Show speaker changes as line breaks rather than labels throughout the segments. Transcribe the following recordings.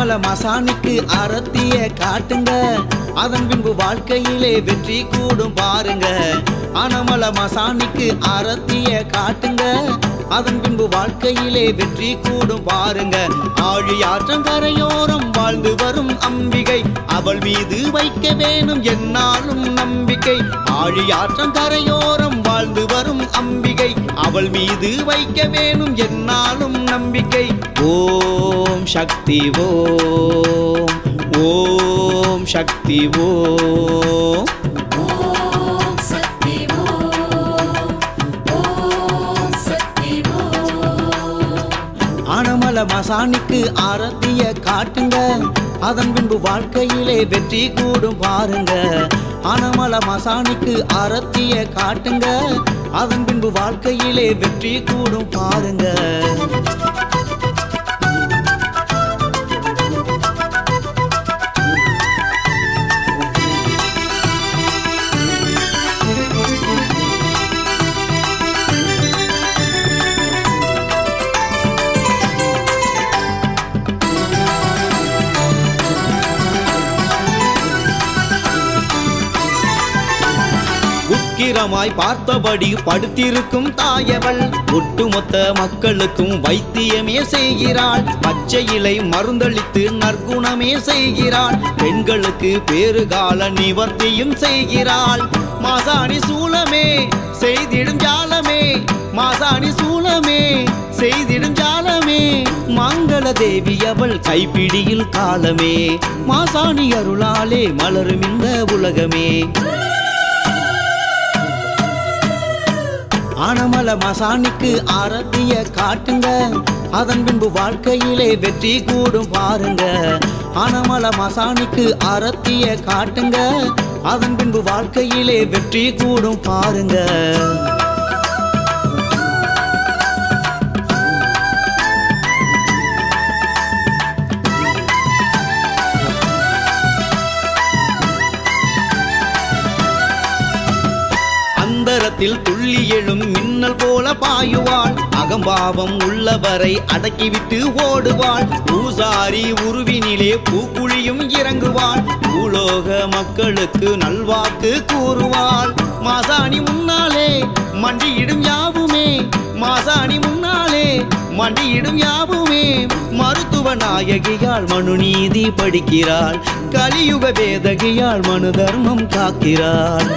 ஆனமல மசானிக்கு அரத்திய காட்டுங்க அதன் பின்பு வாழ்க்கையிலே வெற்றி கூடும் பாருங்க ஆனமல மசானிக்கு அரத்திய காட்டுங்க அதன் பின்பு வாழ்க்கையிலே வெற்றி கூடும் பாருங்க ஆழி ஆற்றங்கரையோரம் வாழ்ந்து வரும் அம்பிகை அவள் மீது வைக்க வேணும் என்னாலும் நம்பிக்கை ஆழி ஆற்றங்கரையோரம் வாழ்ந்து வரும் அம்பிகை அவள் மீது வைக்க வேணும் என்னாலும் நம்பிக்கை ஓம் சக்தி ஓம் ஓம் சக்தி ஓம்
ஓம் சக்தி ஓம் ஓம் சக்தி ஓம்
ஆனமல மசானிக்கு ஆரத்திய காட்டுங்க அதன் பின்பு வாழ்க்கையிலே வெற்றி கூடும் பாருங்க ஆனமல மசானிக்கு ஆரத்திய காட்டுங்க அதன் பின்பு வாழ்க்கையிலே வெற்றி கூடும் பாருங்க உக்கிரமாய் பார்த்தபடி படுத்திருக்கும் தாயவள் ஒட்டுமொத்த மக்களுக்கும் வைத்தியமே செய்கிறாள் பச்சை இலை மருந்தளித்து நற்குணமே செய்கிறாள் பெண்களுக்கு பேறுகால நிவர்த்தியும் செய்கிறாள் மாசாணி சூலமே செய்திடும் ஜாலமே மாசாணி சூலமே செய்திடும் ஜாலமே மங்கள தேவி அவள் கைப்பிடியில் காலமே மாசாணி அருளாலே மலரும் இந்த உலகமே ஆனமல மசானிக்கு ஆரத்திய காட்டுங்க அதன் பின்பு வாழ்க்கையிலே வெற்றி கூடும் பாருங்க ஆனமல மசானிக்கு ஆரத்திய காட்டுங்க அதன் பின்பு வாழ்க்கையிலே வெற்றி கூடும் பாருங்க அந்தரத்தில் துள்ளி எழும் மின்னல் போல பாயுவாள் அகம்பாவம் உள்ளவரை அடக்கிவிட்டு ஓடுவாள் பூசாரி உருவினிலே பூக்குழியும் இறங்குவாள் பூலோக மக்களுக்கு நல்வாக்கு கூறுவாள் மாசாணி முன்னாலே மண்டியிடும் யாவுமே மாசாணி முன்னாலே மண்டியிடும் யாவுமே மருத்துவ நாயகியால் மனுநீதி படிக்கிறாள் கலியுக வேதகியால் மனு தர்மம் காக்கிறாள்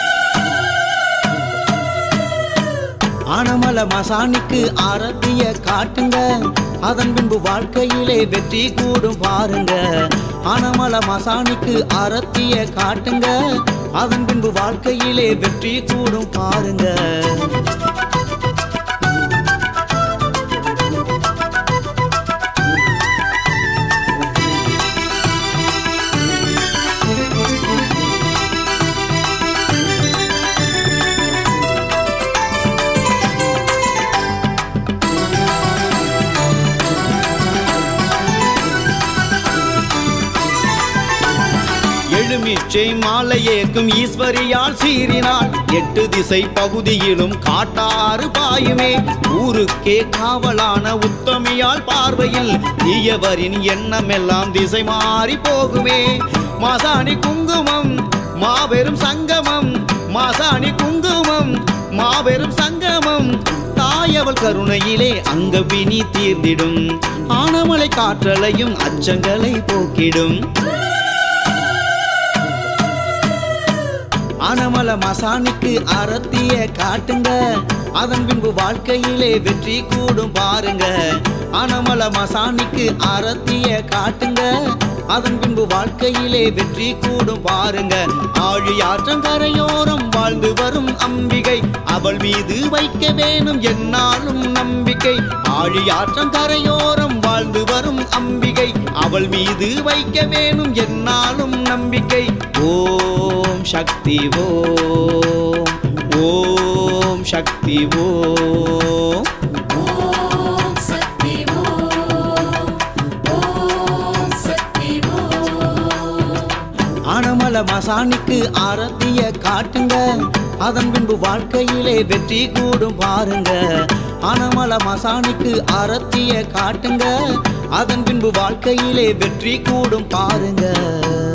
ஆனமல மசானிக்கு ஆரத்திய காட்டுங்க அதன் பின்பு வாழ்க்கையிலே வெற்றி கூடும் பாருங்க ஆனமல மசானிக்கு ஆரத்திய காட்டுங்க அதன் பின்பு வாழ்க்கையிலே வெற்றி கூடும் பாருங்க எழுமிச்சை மாலையேக்கும் ஈஸ்வரியால் சீறினாள் எட்டு திசை பகுதியிலும் காட்டாறு பாயுமே ஊருக்கே காவலான உத்தமியால் பார்வையில் தீயவரின் எண்ணமெல்லாம் திசை மாறி போகுமே மாசாணி குங்குமம் மாபெரும் சங்கமம் மாசாணி குங்குமம் மாபெரும் சங்கமம் தாயவள் கருணையிலே அங்க வினி தீர்ந்திடும் ஆனமலை காற்றலையும் அச்சங்களை போக்கிடும் ஆனமல மசானிக்கு அரத்திய காட்டுங்க அதன் பின்பு வாழ்க்கையிலே வெற்றி கூடும் பாருங்க ஆனமல மசானிக்கு அரத்திய காட்டுங்க அதன் பின்பு வாழ்க்கையிலே வெற்றி கூடும் பாருங்க ஆழி ஆற்றங்கரையோரம் வாழ்ந்து வரும் அம்பிகை அவள் மீது வைக்க வேணும் என்னாலும் நம்பிக்கை ஆழி ஆற்றங்கரையோரம் வாழ்ந்து வரும் அம்பிகை அவள் மீது வைக்க வேணும் என்னாலும் நம்பிக்கை ஓம் சக்தி ஓம் ஓம் சக்தி ஓம்
ஓம் சக்தி ஓம் ஓம் சக்தி ஓம்
ஆனமல மசானிக்கு ஆரத்திய காட்டுங்க அதன் பின்பு வாழ்க்கையிலே வெற்றி கூடும் பாருங்க ஆனமல மசானிக்கு ஆரத்திய காட்டுங்க அதன் பின்பு வாழ்க்கையிலே வெற்றி கூடும் பாருங்க